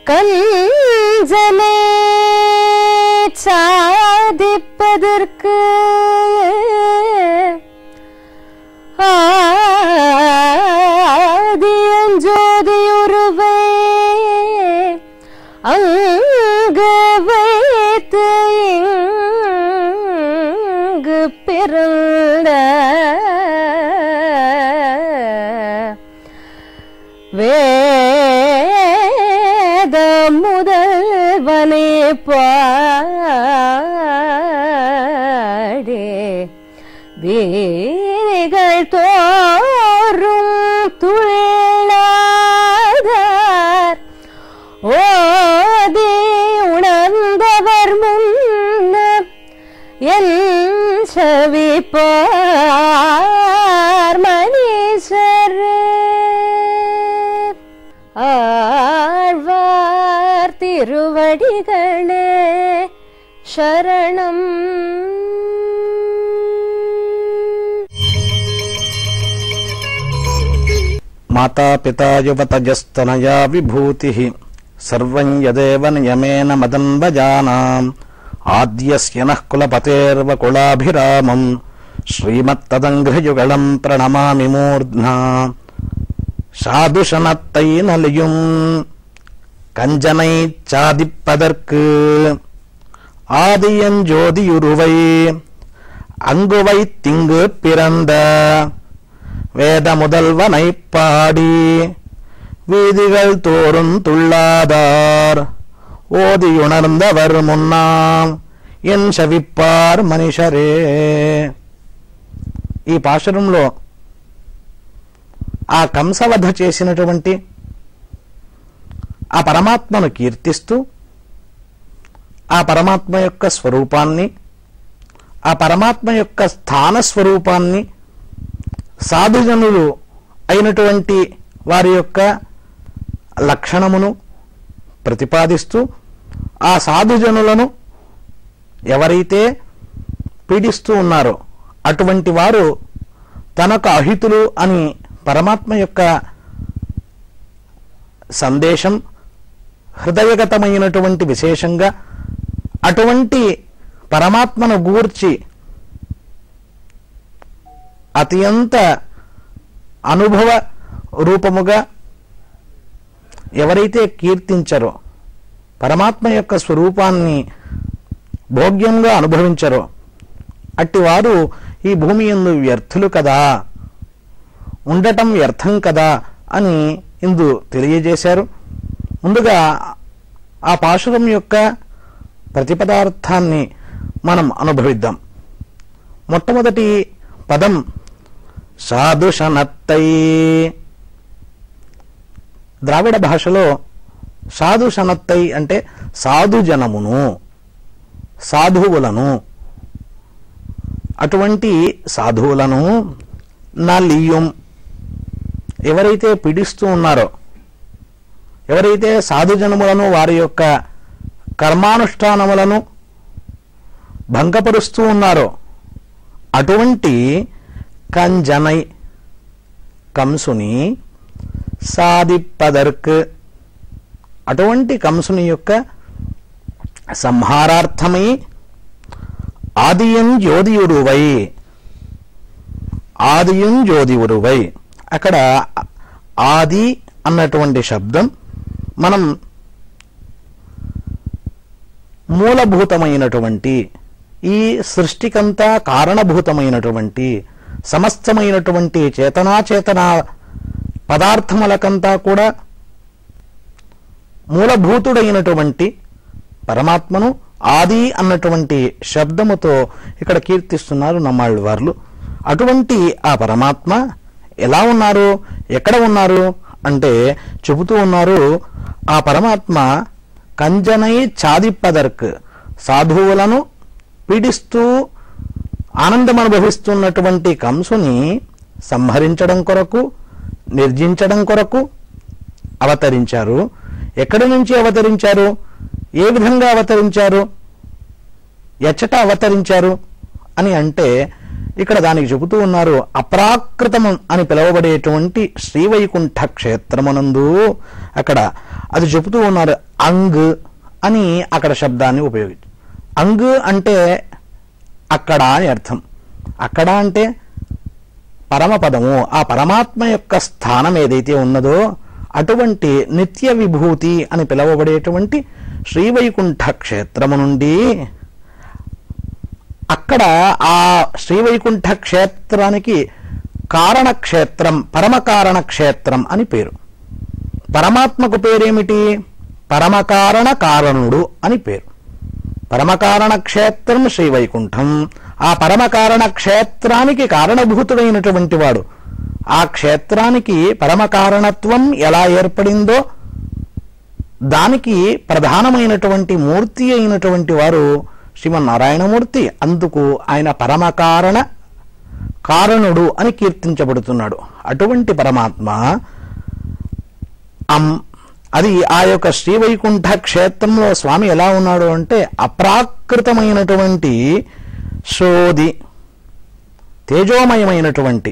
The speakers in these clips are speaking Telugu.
கஞ்சனை சாதிப்பதற்கு ஆதியஞ்சோதியுருவை அங்கு வைத்து இங்கு பிறந்த வேத முதல்வனே பாடே வீரிகள் தோறும் துள்ளாதார் ஓதி உணர்ந்தவர் முன்ன என் செவிப்பார் மனிதரே ஆழ்வார் திருவடிகளே சரணம் మాతాపితా యువతజస్తనయా విభూతి సర్వం యదేవ నియమేన మదన్వజానాం ఆద్యస్య నః కులపతేర్వకులాభిరామం శ్రీమత్తదంఘ్రయుగళం ప్రణమామి మూర్ధ్నా சாதுஷனத்தைநலியும் கஞ்சனை சாதிப்பதற்கு ஆதியஞ்சோதியுருவை அங்குவை திங்கு பிறந்த வேத முதல்வனை பாடி வீதிகள் தோறும் துள்ளாதார் ஓதியுணர்ந்தவர் முன்னாம் ఎన్ శవిప్పార్ మనిషరే ఈ పాశురంలో ఆ కంసవధ చేసినటువంటి ఆ పరమాత్మను కీర్తిస్తూ ఆ పరమాత్మ యొక్క స్వరూపాన్ని ఆ పరమాత్మ యొక్క స్థాన స్వరూపాన్ని సాధుజనులు అయినటువంటి వారి యొక్క లక్షణమును ప్రతిపాదిస్తూ ఆ సాధుజనులను ఎవరైతే పీడిస్తూ ఉన్నారో అటువంటి వారు తనకు అహితులు అని పరమాత్మ యొక్క సందేశం హృదయగతమైనటువంటి విశేషంగా అటువంటి పరమాత్మను గూర్చి అత్యంత అనుభవ రూపముగా ఎవరైతే కీర్తించరో పరమాత్మ యొక్క స్వరూపాన్ని భోగ్యంగా అనుభవించరో అట్టివారు ఈ భూమి ఎందు వ్యర్థులు కదా ఉండటం వ్యర్థం కదా అని ఇందు తెలియజేశారు ముందుగా ఆ పాశురం యొక్క ప్రతిపదార్థాన్ని మనం అనుభవిద్దాం మొట్టమొదటి పదం సాధుషనత్తై ద్రావిడ భాషలో సాధుషనత్తై అంటే సాధుజనమును సాధువులను అటువంటి సాధువులను నలియం ఎవరైతే పీడిస్తూ ఉన్నారో ఎవరైతే సాధుజనములను వారి యొక్క కర్మానుష్ఠానములను భంగపరుస్తూ ఉన్నారో అటువంటి కంజనై కంసుని సాదిప్పదర్క్ అటువంటి కంసుని యొక్క సంహారార్థమై ఆదియం జ్యోతియురువై ఆదియం జ్యోతియురువై అక్కడ ఆది అన్నటువంటి శబ్దం మనం మూలభూతమైనటువంటి ఈ సృష్టికంతా కారణభూతమైనటువంటి సమస్తమైనటువంటి చేతనాచేతన పదార్థములకంతా కూడా మూలభూతుడైనటువంటి పరమాత్మను ఆది అన్నటువంటి శబ్దముతో ఇక్కడ కీర్తిస్తున్నారు నమ్మాళ్ళు వార్లు అటువంటి ఆ పరమాత్మ ఎలా ఉన్నారు ఎక్కడ ఉన్నారు అంటే చెబుతూ ఉన్నారు ఆ పరమాత్మ కంజనై చాదిప్పదర్క్ సాధువులను పీడిస్తూ ఆనందం అనుభవిస్తున్నటువంటి కంసుని సంహరించడం కొరకు నిర్జించడం కొరకు అవతరించారు ఎక్కడి నుంచి అవతరించారు ఏ విధంగా అవతరించారు ఎచ్చట అవతరించారు అని అంటే ఇక్కడ దానికి చెబుతూ ఉన్నారు అప్రాకృతము అని పిలువబడేటువంటి శ్రీవైకుంఠ క్షేత్రమునందు అక్కడ అది చెబుతూ ఉన్నారు అంగ్ అని అక్కడ శబ్దాన్ని ఉపయోగించి అంగ్ అంటే అక్కడ అని అర్థం అక్కడ అంటే పరమపదము ఆ పరమాత్మ యొక్క స్థానం ఏదైతే ఉన్నదో అటువంటి నిత్య విభూతి అని పిలువబడేటువంటి శ్రీవైకుంఠ క్షేత్రము నుండి అక్కడ ఆ శ్రీవైకుంఠ క్షేత్రానికి కారణక్షేత్రం పరమకారణ క్షేత్రం అని పేరు పరమాత్మకు పేరేమిటి పరమకారణ కారణుడు అని పేరు పరమకారణ క్షేత్రం శ్రీవైకుంఠం ఆ పరమకారణ క్షేత్రానికి కారణభూతుడైనటువంటి వాడు ఆ క్షేత్రానికి పరమకారణత్వం ఎలా ఏర్పడిందో దానికి ప్రధానమైనటువంటి మూర్తి అయినటువంటి వారు శ్రీమన్నారాయణమూర్తి అందుకు ఆయన పరమకారణ కారణుడు అని కీర్తించబడుతున్నాడు అటువంటి పరమాత్మ అం అది ఆ యొక్క శ్రీవైకుంఠ క్షేత్రంలో స్వామి ఎలా ఉన్నాడు అంటే అప్రాకృతమైనటువంటి శోధి తేజోమయమైనటువంటి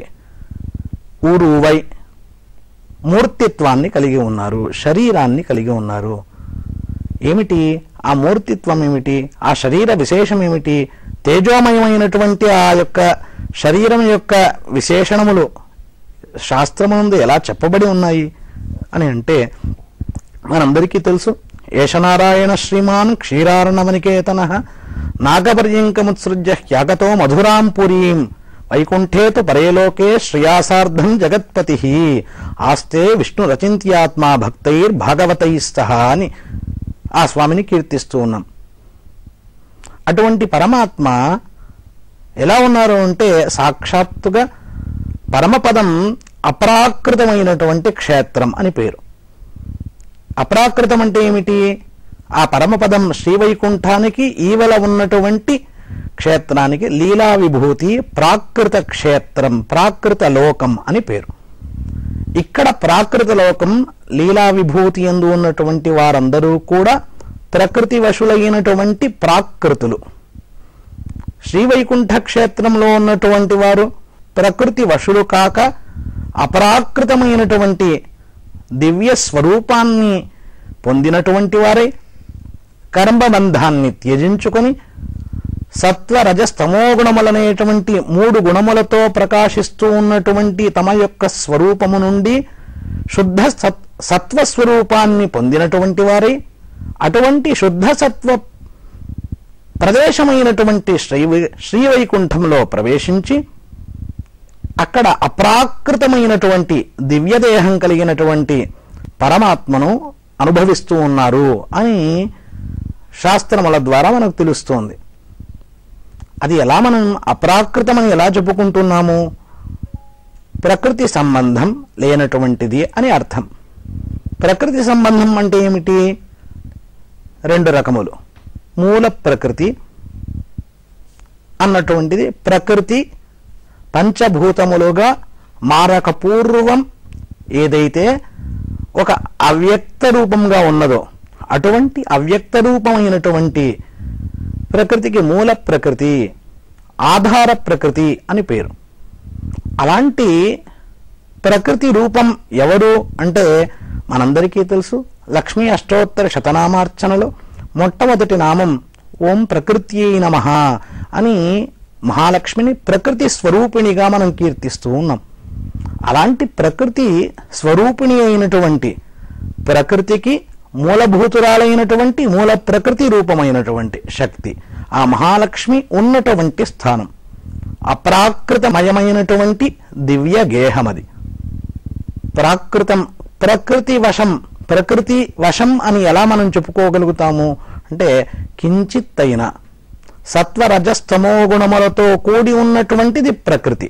ఊరువై మూర్తిత్వాన్ని కలిగి ఉన్నారు శరీరాన్ని కలిగి ఉన్నారు ఏమిటి ఆ మూర్తిత్వం ఏమిటి ఆ శరీర విశేషం ఏమిటి తేజోమయమైనటువంటి ఆ యొక్క శరీరం యొక్క విశేషణములు శాస్త్రమునందు ఎలా చెప్పబడి ఉన్నాయి అని అంటే మనందరికీ తెలుసు ఏషనారాయణ శ్రీమాన్ క్షీరార్ణవనికేతన నాగపర్యంకముత్సృజ్య హ్యాగతో మధురాం పురీం వైకుంఠేతు పరేలోకే శ్రేయాసార్థం జగత్పతి ఆస్తే విష్ణు రచింత్యాత్మా భక్తైర్ భాగవతైస్తః అని ఆ స్వామిని కీర్తిస్తూ ఉన్నాం అటువంటి పరమాత్మ ఎలా ఉన్నారు అంటే సాక్షాత్తుగా పరమపదం అప్రాకృతమైనటువంటి క్షేత్రం అని పేరు అప్రాకృతం అంటే ఏమిటి ఆ పరమపదం శ్రీవైకుంఠానికి ఈవల ఉన్నటువంటి క్షేత్రానికి లీలా విభూతి ప్రాకృత క్షేత్రం ప్రాకృత లోకం అని పేరు ఇక్కడ ప్రాకృత లోకం లీలా విభూతి ఎందు ఉన్నటువంటి వారందరూ కూడా ప్రకృతి వశులైనటువంటి ప్రాకృతులు శ్రీవైకుంఠ క్షేత్రంలో ఉన్నటువంటి వారు ప్రకృతి వశులు కాక అపరాకృతమైనటువంటి దివ్య స్వరూపాన్ని పొందినటువంటి వారై కర్మబంధాన్ని త్యజించుకొని సత్వ రజస్తమో గుణములనేటువంటి మూడు గుణములతో ప్రకాశిస్తూ ఉన్నటువంటి తమ యొక్క స్వరూపము నుండి శుద్ధ సత్ సత్వ స్వరూపాన్ని పొందినటువంటి వారై అటువంటి శుద్ధ సత్వ ప్రదేశమైనటువంటి శ్రీ శ్రీవైకుంఠంలో ప్రవేశించి అక్కడ అప్రాకృతమైనటువంటి దివ్యదేహం కలిగినటువంటి పరమాత్మను అనుభవిస్తూ ఉన్నారు అని శాస్త్రముల ద్వారా మనకు తెలుస్తోంది అది ఎలా మనం అప్రాకృతమని ఎలా చెప్పుకుంటున్నాము ప్రకృతి సంబంధం లేనటువంటిది అని అర్థం ప్రకృతి సంబంధం అంటే ఏమిటి రెండు రకములు మూల ప్రకృతి అన్నటువంటిది ప్రకృతి పంచభూతములుగా మారక పూర్వం ఏదైతే ఒక అవ్యక్త రూపంగా ఉన్నదో అటువంటి అవ్యక్త రూపమైనటువంటి ప్రకృతికి మూల ప్రకృతి ఆధార ప్రకృతి అని పేరు అలాంటి ప్రకృతి రూపం ఎవరు అంటే మనందరికీ తెలుసు లక్ష్మీ అష్టోత్తర శతనామార్చనలో మొట్టమొదటి నామం ఓం ప్రకృతి నమ అని మహాలక్ష్మిని ప్రకృతి స్వరూపిణిగా మనం కీర్తిస్తూ ఉన్నాం అలాంటి ప్రకృతి స్వరూపిణి అయినటువంటి ప్రకృతికి మూలభూతురాలైనటువంటి మూల ప్రకృతి రూపమైనటువంటి శక్తి ఆ మహాలక్ష్మి ఉన్నటువంటి స్థానం అప్రాకృతమయమైనటువంటి దివ్య గేహమది ప్రాకృతం ప్రకృతి వశం ప్రకృతి వశం అని ఎలా మనం చెప్పుకోగలుగుతాము అంటే కించిత్ అయిన సత్వ రజస్తమో గుణములతో కూడి ఉన్నటువంటిది ప్రకృతి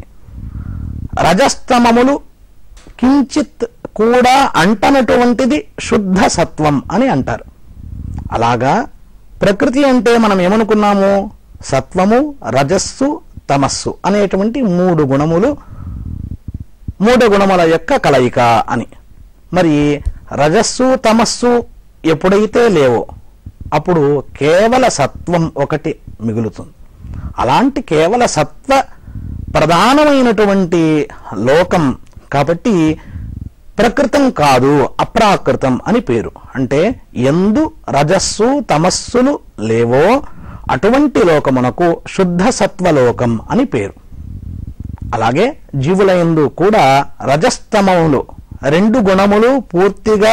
రజస్తమములు కించిత్ కూడా అంటనటువంటిది శుద్ధ సత్వం అని అంటారు అలాగా ప్రకృతి అంటే మనం ఏమనుకున్నాము సత్వము రజస్సు తమస్సు అనేటువంటి మూడు గుణములు మూడు గుణముల యొక్క కలయిక అని మరి రజస్సు తమస్సు ఎప్పుడైతే లేవో అప్పుడు కేవల సత్వం ఒకటి మిగులుతుంది అలాంటి కేవల సత్వ ప్రధానమైనటువంటి లోకం కాబట్టి ప్రకృతం కాదు అప్రాకృతం అని పేరు అంటే ఎందు రజస్సు తమస్సులు లేవో అటువంటి లోకమునకు శుద్ధ సత్వలోకం అని పేరు అలాగే జీవుల యందు కూడా రజస్తమములు రెండు గుణములు పూర్తిగా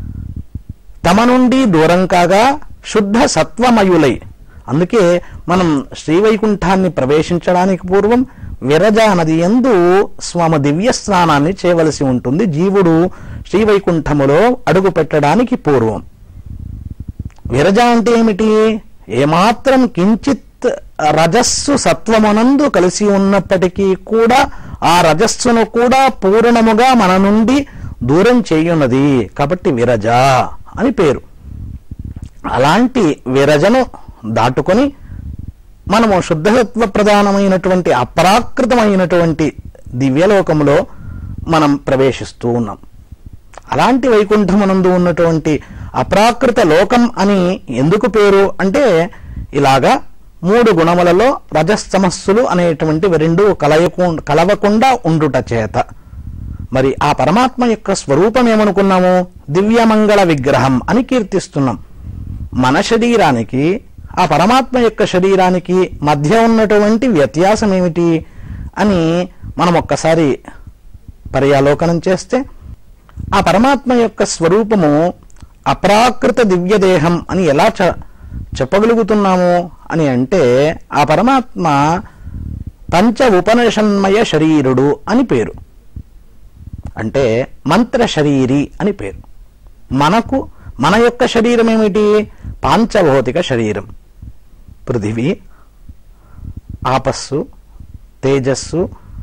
తమ నుండి దూరం కాగా శుద్ధ సత్వమయులై అందుకే మనం శ్రీవైకుంఠాన్ని ప్రవేశించడానికి పూర్వం విరజా నది ఎందు స్వామి దివ్య స్నానాన్ని చేయవలసి ఉంటుంది జీవుడు శ్రీవైకుంఠములో అడుగు పెట్టడానికి పూర్వం విరజ అంటే ఏమిటి ఏమాత్రం కించిత్ రజస్సు సత్వమునందు కలిసి ఉన్నప్పటికీ కూడా ఆ రజస్సును కూడా పూర్ణముగా మన నుండి దూరం చేయున్నది కాబట్టి విరజ అని పేరు అలాంటి విరజను దాటుకొని మనము శుద్ధసత్వ ప్రధానమైనటువంటి అప్రాకృతమైనటువంటి దివ్యలోకములో మనం ప్రవేశిస్తూ ఉన్నాం అలాంటి వైకుంఠమునందు ఉన్నటువంటి అప్రాకృత లోకం అని ఎందుకు పేరు అంటే ఇలాగా మూడు గుణములలో రజస్తమస్సులు అనేటువంటివి రెండు కలయకు కలవకుండా ఉండుట చేత మరి ఆ పరమాత్మ యొక్క స్వరూపం ఏమనుకున్నాము దివ్యమంగళ విగ్రహం అని కీర్తిస్తున్నాం మన శరీరానికి ఆ పరమాత్మ యొక్క శరీరానికి మధ్య ఉన్నటువంటి వ్యత్యాసం ఏమిటి అని మనం ఒక్కసారి పర్యాలోకనం చేస్తే ఆ పరమాత్మ యొక్క స్వరూపము అప్రాకృత దివ్యదేహం అని ఎలా చ చెప్పగలుగుతున్నాము అని అంటే ఆ పరమాత్మ పంచ ఉపనిషన్మయ శరీరుడు అని పేరు అంటే మంత్ర శరీరి అని పేరు మనకు మన యొక్క శరీరం ఏమిటి పాంచభౌతిక శరీరం పృథివీ ఆపస్సు తేజస్సు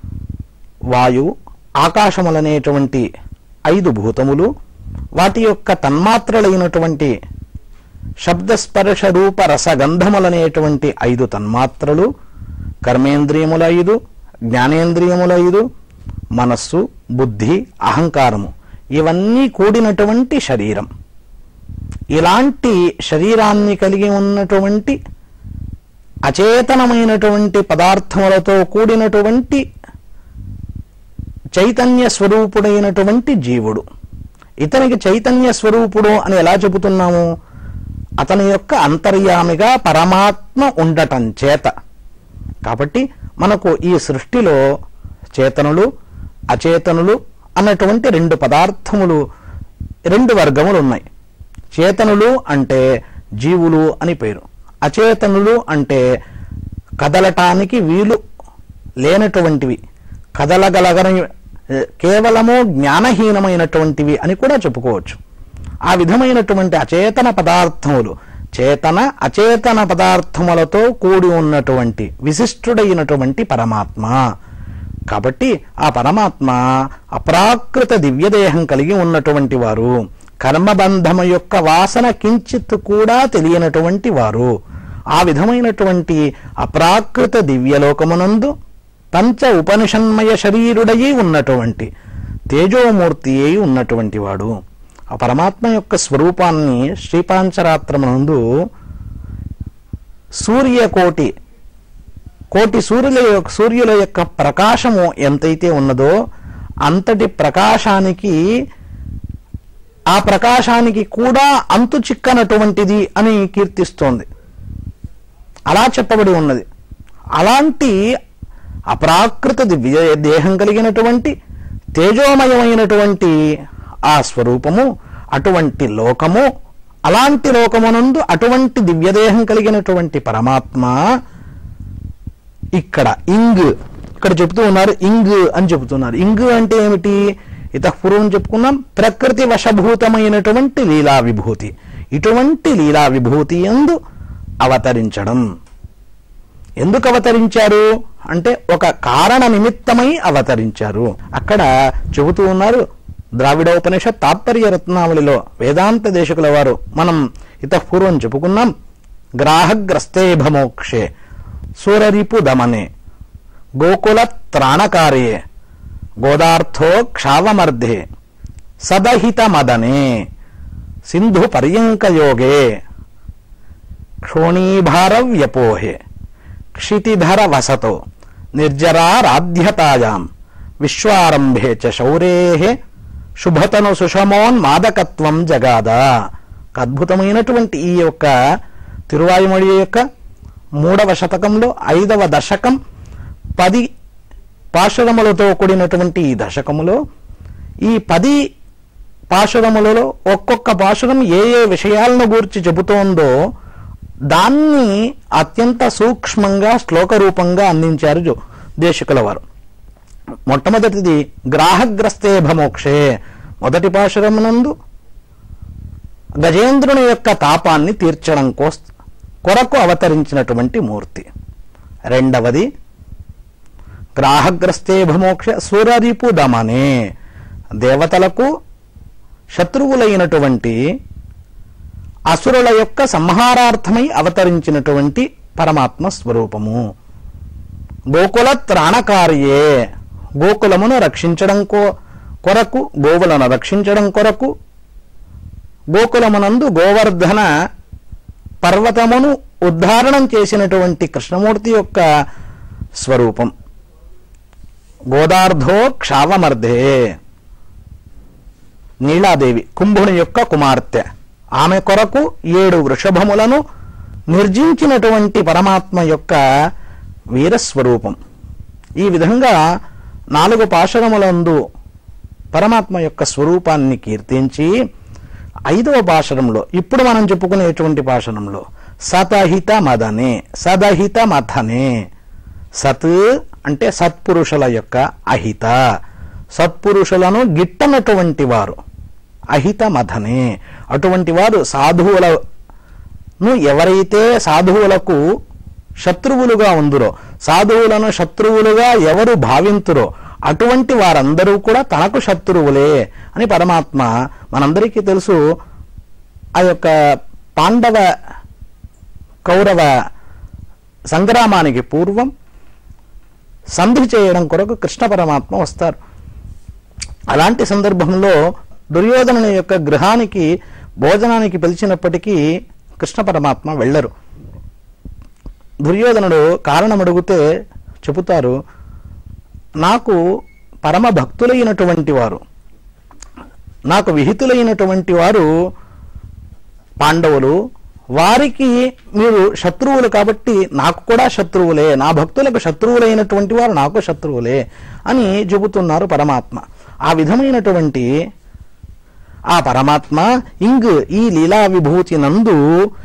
వాయు ఆకాశములనేటువంటి ఐదు భూతములు వాటి యొక్క తన్మాత్రలైనటువంటి శబ్దస్పర్శ రూప రసగంధములనేటువంటి ఐదు తన్మాత్రలు కర్మేంద్రియముల ఐదు జ్ఞానేంద్రియముల ఐదు మనస్సు బుద్ధి అహంకారము ఇవన్నీ కూడినటువంటి శరీరం ఇలాంటి శరీరాన్ని కలిగి ఉన్నటువంటి అచేతనమైనటువంటి పదార్థములతో కూడినటువంటి చైతన్య స్వరూపుడైనటువంటి జీవుడు ఇతనికి చైతన్య స్వరూపుడు అని ఎలా చెబుతున్నాము అతని యొక్క అంతర్యామిగా పరమాత్మ ఉండటం చేత కాబట్టి మనకు ఈ సృష్టిలో చేతనులు అచేతనులు అన్నటువంటి రెండు పదార్థములు రెండు వర్గములు ఉన్నాయి చేతనులు అంటే జీవులు అని పేరు అచేతనులు అంటే కదలటానికి వీలు లేనటువంటివి కదలగలగని కేవలము జ్ఞానహీనమైనటువంటివి అని కూడా చెప్పుకోవచ్చు ఆ విధమైనటువంటి అచేతన పదార్థములు చేతన అచేతన పదార్థములతో కూడి ఉన్నటువంటి విశిష్టుడైనటువంటి పరమాత్మ కాబట్టి ఆ పరమాత్మ అప్రాకృత దివ్యదేహం కలిగి ఉన్నటువంటి వారు కర్మబంధము యొక్క వాసన కించిత్ కూడా తెలియనటువంటి వారు ఆ విధమైనటువంటి అప్రాకృత దివ్యలోకమునందు పంచ ఉపనిషన్మయ శరీరుడయి ఉన్నటువంటి తేజోమూర్తి అయి ఉన్నటువంటి వాడు ఆ పరమాత్మ యొక్క స్వరూపాన్ని శ్రీపాంచరాత్రమునందు సూర్యకోటి కోటి సూర్యుల యొక్క సూర్యుల యొక్క ప్రకాశము ఎంతైతే ఉన్నదో అంతటి ప్రకాశానికి ఆ ప్రకాశానికి కూడా అంతు చిక్కనటువంటిది అని కీర్తిస్తోంది అలా చెప్పబడి ఉన్నది అలాంటి అప్రాకృత దివ్య దేహం కలిగినటువంటి తేజోమయమైనటువంటి ఆ స్వరూపము అటువంటి లోకము అలాంటి లోకమునందు అటువంటి దివ్యదేహం కలిగినటువంటి పరమాత్మ ఇక్కడ ఇంగ్ ఇక్కడ చెబుతూ ఉన్నారు ఇంగ్ అని చెబుతున్నారు ఇంగ్ అంటే ఏమిటి ఇతపూర్వం చెప్పుకున్నాం ప్రకృతి వశభూతమైనటువంటి లీలా విభూతి ఇటువంటి లీలా విభూతి ఎందు అవతరించడం ఎందుకు అవతరించారు అంటే ఒక కారణ నిమిత్తమై అవతరించారు అక్కడ చెబుతూ ఉన్నారు ద్రావిడోపనిషత్ తాత్పర్య రత్నావళిలో వేదాంత దేశకుల వారు మనం ఇతపూర్వం చెప్పుకున్నాం గ్రాహగ్రస్తేభమోక్షే సూరరిపు దమనే గోకుల త్రాణకార్యే గోదార్థో క్షావమర్ధే సదహిత మదనే సింధు పర్యంకయోగే క్షోణీభార వ్యపోహే క్షితిధర వసతో నిర్జరారాధ్యతాయాం విశ్వారంభే చ శౌరే శుభతను సుషమోన్మాదకత్వం జగాద ఒక అద్భుతమైనటువంటి ఈ యొక్క తిరువాయుమొഴി యొక్క మూడవ శతకంలో ఐదవ దశకం పది పాశురములతో కూడినటువంటి ఈ దశకములో ఈ పది పాశురములలో ఒక్కొక్క పాశురం ఏ ఏ విషయాలను గూర్చి చెబుతోందో దాన్ని అత్యంత సూక్ష్మంగా శ్లోక రూపంగా అందించారు జో దేశికుల వారు మొట్టమొదటిది గ్రాహగ్రస్తే భమోక్షే మొదటి పాశురమునందు గజేంద్రుని యొక్క తాపాన్ని తీర్చడం కోస్ కొరకు అవతరించినటువంటి మూర్తి రెండవది గ్రాహగ్రస్తే భమోక్ష సూరరిపు దమనే దేవతలకు శత్రువులైనటువంటి అసురుల యొక్క సంహారార్థమై అవతరించినటువంటి పరమాత్మ స్వరూపము గోకుల త్రాణకార్యే గోకులమును రక్షించడం కో కొరకు గోవులను రక్షించడం కొరకు గోకులమునందు గోవర్ధన పర్వతమును ఉద్ధారణం చేసినటువంటి కృష్ణమూర్తి యొక్క స్వరూపం గోదార్ధో క్షావమర్ధే నీలాదేవి కుంభుని యొక్క కుమార్తె ఆమె కొరకు ఏడు వృషభములను నిర్జించినటువంటి పరమాత్మ యొక్క వీరస్వరూపం ఈ విధంగా నాలుగు పాశరములందు పరమాత్మ యొక్క స్వరూపాన్ని కీర్తించి ఐదవ భాషణంలో ఇప్పుడు మనం చెప్పుకునేటువంటి భాషణంలో సతహిత మదనే సదహిత మథనే సత్ అంటే సత్పురుషుల యొక్క అహిత సత్పురుషులను గిట్టనటువంటి వారు అహిత మథనే అటువంటి వారు సాధువులను ఎవరైతే సాధువులకు శత్రువులుగా ఉందురో సాధువులను శత్రువులుగా ఎవరు భావింతురో అటువంటి వారందరూ కూడా తనకు శత్రువులే అని పరమాత్మ మనందరికీ తెలుసు ఆ యొక్క పాండవ కౌరవ సంగ్రామానికి పూర్వం సంధి చేయడం కొరకు కృష్ణ పరమాత్మ వస్తారు అలాంటి సందర్భంలో దుర్యోధనుని యొక్క గృహానికి భోజనానికి పిలిచినప్పటికీ కృష్ణ పరమాత్మ వెళ్ళరు దుర్యోధనుడు కారణం అడిగితే చెబుతారు నాకు పరమ భక్తులైనటువంటి వారు నాకు విహితులైనటువంటి వారు పాండవులు వారికి మీరు శత్రువులు కాబట్టి నాకు కూడా శత్రువులే నా భక్తులకు శత్రువులైనటువంటి వారు నాకు శత్రువులే అని చెబుతున్నారు పరమాత్మ ఆ విధమైనటువంటి ఆ పరమాత్మ ఇంగ్ ఈ లీలా విభూతి నందు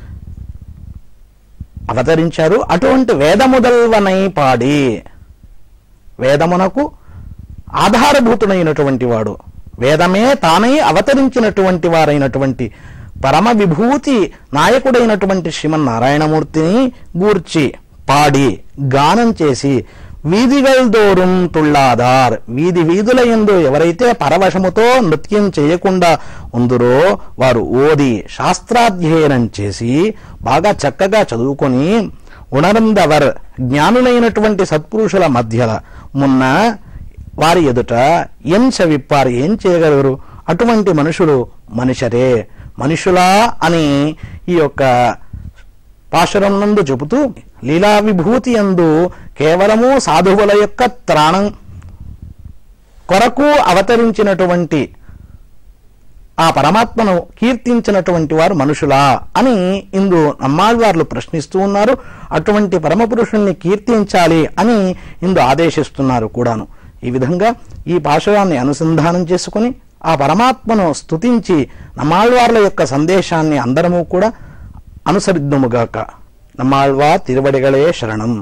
అవతరించారు అటువంటి వేదముదల్వనై పాడి వేదమునకు ఆధారభూతుడైనటువంటి వాడు వేదమే తానై అవతరించినటువంటి వారైనటువంటి పరమ విభూతి నాయకుడైనటువంటి శ్రీమన్నారాయణమూర్తిని గూర్చి పాడి గానం చేసి వీధిగల్ దోరుం తుళ్ళాదార్ వీధి వీధుల యందు ఎవరైతే పరవశముతో నృత్యం చేయకుండా ఉందురో వారు ఓది శాస్త్రాధ్యయనం చేసి బాగా చక్కగా చదువుకొని ఉణరందవర్ జ్ఞానులైనటువంటి సత్పురుషుల మధ్య మున్న వారి ఎదుట ఏం చవిప్పారు ఏం చేయగలరు అటువంటి మనుషులు మనుషరే మనుషులా అని ఈ యొక్క పాశురం నందు చెబుతూ లీలా విభూతి యందు కేవలము సాధువుల యొక్క త్రాణం కొరకు అవతరించినటువంటి ఆ పరమాత్మను కీర్తించినటువంటి వారు మనుషులా అని ఇందు నమ్మాళ్వార్లు ప్రశ్నిస్తూ ఉన్నారు అటువంటి పరమపురుషుల్ని కీర్తించాలి అని ఇందు ఆదేశిస్తున్నారు కూడాను ఈ విధంగా ఈ పాశురాన్ని అనుసంధానం చేసుకుని ఆ పరమాత్మను స్తుతించి నమ్మాళ్వార్ల యొక్క సందేశాన్ని అందరము కూడా అనుసరిద్దుముగాక నమ్మాళ్వా తిరువడిగలే శరణం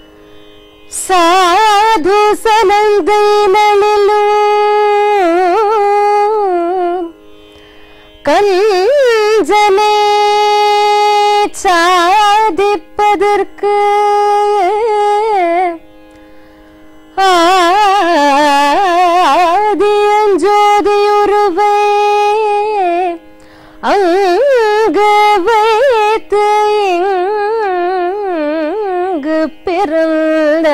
ಸಾಧು ಸನಂದೈನಳಿಲು கஞ்சனே சாதிப்பதற்கு ஆதியஞ்சோதியுருவே அங்கு வைத்து இங்கு பிறந்த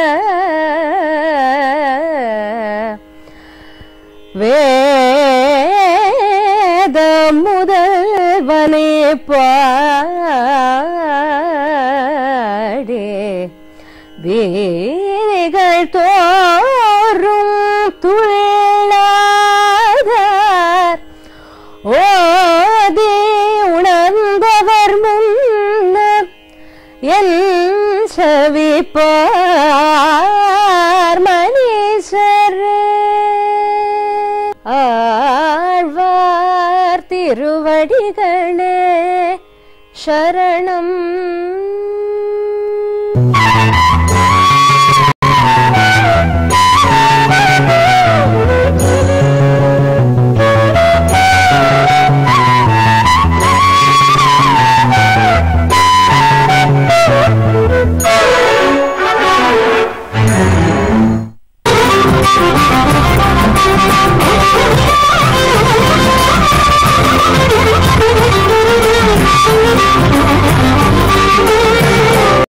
வேத முதல்வனே பாடே வீரிகள் திருவடிகளே சரணம்